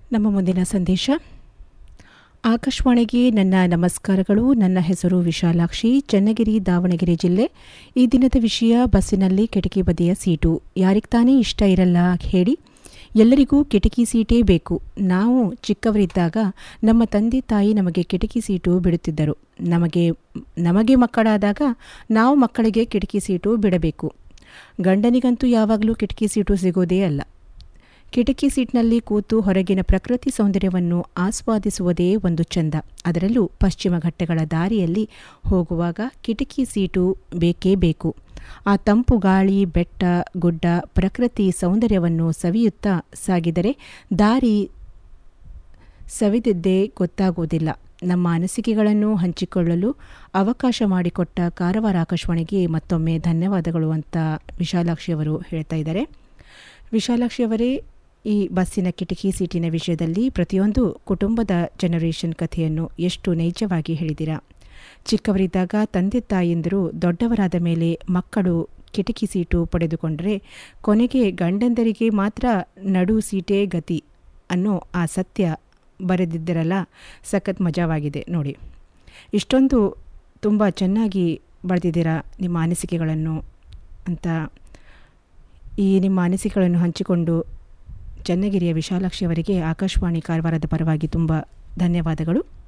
ನಮ್ಮ ಮುಂದಿನ ಸಂದೇಶ ಆಕಾಶವಾಣಿಗೆ ನನ್ನ ನಮಸ್ಕಾರಗಳು ನನ್ನ ಹೆಸರು ವಿಶಾಲಾಕ್ಷಿ ಚನ್ನಗಿರಿ ದಾವಣಗೆರೆ ಜಿಲ್ಲೆ ಈ ದಿನದ ವಿಷಯ ಬಸ್ಸಿನಲ್ಲಿ ಕಿಟಕಿ ಬದಿಯ ಸೀಟು ಯಾರಿಗೆ ತಾನೇ ಇಷ್ಟ ಇರಲ್ಲ ಹೇಳಿ ಎಲ್ಲರಿಗೂ ಕಿಟಕಿ ಸೀಟೇ ಬೇಕು ನಾವು ಚಿಕ್ಕವರಿದ್ದಾಗ ನಮ್ಮ ತಂದೆ ತಾಯಿ ನಮಗೆ ಕಿಟಕಿ ಸೀಟು ಬಿಡುತ್ತಿದ್ದರು ನಮಗೆ ನಮಗೆ ಮಕ್ಕಳಾದಾಗ ನಾವು ಮಕ್ಕಳಿಗೆ ಕಿಟಕಿ ಸೀಟು ಬಿಡಬೇಕು ಗಂಡನಿಗಂತೂ ಯಾವಾಗಲೂ ಕಿಟಕಿ ಸೀಟು ಸಿಗೋದೇ ಅಲ್ಲ ಕಿಟಕಿ ಸೀಟ್ನಲ್ಲಿ ಕೂತು ಹೊರಗಿನ ಪ್ರಕೃತಿ ಸೌಂದರ್ಯವನ್ನು ಆಸ್ವಾದಿಸುವುದೇ ಒಂದು ಚಂದ ಅದರಲ್ಲೂ ಪಶ್ಚಿಮ ಘಟ್ಟಗಳ ದಾರಿಯಲ್ಲಿ ಹೋಗುವಾಗ ಕಿಟಕಿ ಸೀಟು ಬೇಕೇ ಬೇಕು ಆ ತಂಪು ಗಾಳಿ ಬೆಟ್ಟ ಗುಡ್ಡ ಪ್ರಕೃತಿ ಸೌಂದರ್ಯವನ್ನು ಸವಿಯುತ್ತಾ ಸಾಗಿದರೆ ದಾರಿ ಸವಿದಿದ್ದೇ ಗೊತ್ತಾಗುವುದಿಲ್ಲ ನಮ್ಮ ಅನಿಸಿಕೆಗಳನ್ನು ಹಂಚಿಕೊಳ್ಳಲು ಅವಕಾಶ ಮಾಡಿಕೊಟ್ಟ ಕಾರವಾರ ಆಕಾಶವಾಣಿಗೆ ಮತ್ತೊಮ್ಮೆ ಧನ್ಯವಾದಗಳು ಅಂತ ವಿಶಾಲಾಕ್ಷಿಯವರು ಹೇಳ್ತಾ ಇದ್ದಾರೆ ವಿಶಾಲಾಕ್ಷಿಯವರೇ ಈ ಬಸ್ಸಿನ ಕಿಟಕಿ ಸೀಟಿನ ವಿಷಯದಲ್ಲಿ ಪ್ರತಿಯೊಂದು ಕುಟುಂಬದ ಜನರೇಷನ್ ಕಥೆಯನ್ನು ಎಷ್ಟು ನೈಜವಾಗಿ ಹೇಳಿದಿರಾ ಚಿಕ್ಕವರಿದ್ದಾಗ ತಂದೆ ತಾಯಿಯಂದರು ದೊಡ್ಡವರಾದ ಮೇಲೆ ಮಕ್ಕಳು ಕಿಟಕಿ ಸೀಟು ಪಡೆದುಕೊಂಡರೆ ಕೊನೆಗೆ ಗಂಡಂದರಿಗೆ ಮಾತ್ರ ನಡು ಸೀಟೇ ಗತಿ ಅನ್ನೋ ಆ ಸತ್ಯ ಬರೆದಿದ್ದರಲ್ಲ ಸಖತ್ ಮಜಾವಾಗಿದೆ ನೋಡಿ ಇಷ್ಟೊಂದು ತುಂಬ ಚೆನ್ನಾಗಿ ಬರೆದಿದ್ದೀರಾ ನಿಮ್ಮ ಅನಿಸಿಕೆಗಳನ್ನು ಅಂತ ಈ ನಿಮ್ಮ ಅನಿಸಿಕೆಗಳನ್ನು ಹಂಚಿಕೊಂಡು ಚನ್ನಗಿರಿಯ ವಿಶಾಲಾಕ್ಷಿ ಅವರಿಗೆ ಆಕಾಶವಾಣಿ ಕಾರವಾರದ ಪರವಾಗಿ ತುಂಬ ಧನ್ಯವಾದಗಳು